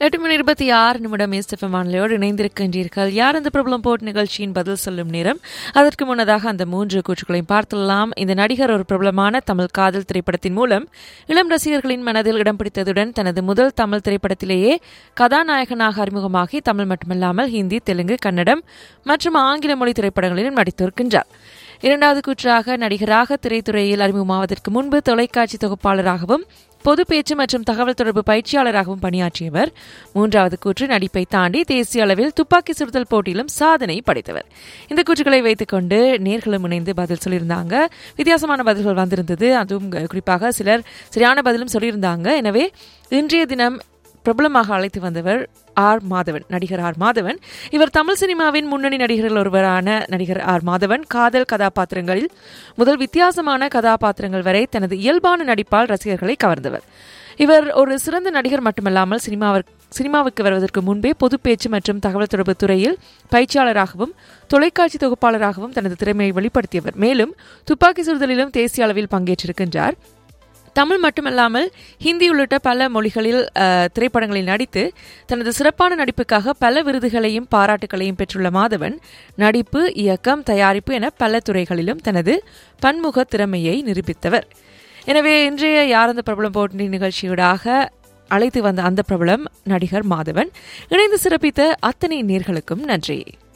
எட்டு மணி இருபத்தி ஆறு நிமிடம் எஸ்எஃப்எம் வானிலையோடு இணைந்திருக்கின்றீர்கள் யார் இந்த பிரபலம் போட் நிகழ்ச்சியின் பதில் சொல்லும் நேரம் அதற்கு முன்னதாக அந்த மூன்று கூற்றுக்களையும் பார்த்துள்ளலாம் இந்த நடிகர் ஒரு பிரபலமான தமிழ் காதல் திரைப்படத்தின் மூலம் இளம் ரசிகர்களின் மனதில் இடம் பிடித்ததுடன் தனது முதல் தமிழ் திரைப்படத்திலேயே கதாநாயகனாக அறிமுகமாகி தமிழ் மட்டுமல்லாமல் ஹிந்தி தெலுங்கு கன்னடம் மற்றும் ஆங்கில மொழி திரைப்படங்களிலும் நடித்திருக்கின்றார் இரண்டாவது கூற்றாக நடிகராக திரைத்துறையில் அறிமுகமாவதற்கு முன்பு தொலைக்காட்சி தொகுப்பாளராகவும் பொது பேச்சு மற்றும் தகவல் தொடர்பு பயிற்சியாளராகவும் பணியாற்றியவர் மூன்றாவது கூற்று நடிப்பை தாண்டி தேசிய அளவில் துப்பாக்கி சுடுதல் போட்டியிலும் சாதனை படைத்தவர் இந்த கூற்றுகளை வைத்துக்கொண்டு நேர்களும் இணைந்து பதில் சொல்லியிருந்தாங்க வித்தியாசமான பதில்கள் வந்திருந்தது அதுவும் குறிப்பாக சிலர் சரியான பதிலும் சொல்லியிருந்தாங்க எனவே இன்றைய தினம் பிரபலமாக அழைத்து வந்தவர் ஆர் மாதவன் நடிகர் ஆர் மாதவன் இவர் தமிழ் சினிமாவின் முன்னணி நடிகர்கள் ஒருவரான நடிகர் ஆர் மாதவன் காதல் கதாபாத்திரங்களில் முதல் வித்தியாசமான கதாபாத்திரங்கள் வரை தனது இயல்பான நடிப்பால் ரசிகர்களை கவர்ந்தவர் இவர் ஒரு சிறந்த நடிகர் மட்டுமல்லாமல் சினிமாவிற்கு சினிமாவுக்கு வருவதற்கு முன்பே பொது பேச்சு மற்றும் தகவல் தொடர்பு துறையில் பயிற்சியாளராகவும் தொலைக்காட்சி தொகுப்பாளராகவும் தனது திறமையை வெளிப்படுத்தியவர் மேலும் துப்பாக்கி சுடுதலிலும் தேசிய அளவில் பங்கேற்றிருக்கின்றார் தமிழ் மட்டுமல்லாமல் ஹிந்தி உள்ளிட்ட பல மொழிகளில் திரைப்படங்களில் நடித்து தனது சிறப்பான நடிப்புக்காக பல விருதுகளையும் பாராட்டுகளையும் பெற்றுள்ள மாதவன் நடிப்பு இயக்கம் தயாரிப்பு என பல துறைகளிலும் தனது பன்முக திறமையை நிரூபித்தவர் எனவே இன்றைய யாரந்த பிரபலம் போட்டி நிகழ்ச்சியூடாக அழைத்து வந்த அந்த பிரபலம் நடிகர் மாதவன் இணைந்து சிறப்பித்த அத்தனை நேர்களுக்கும் நன்றி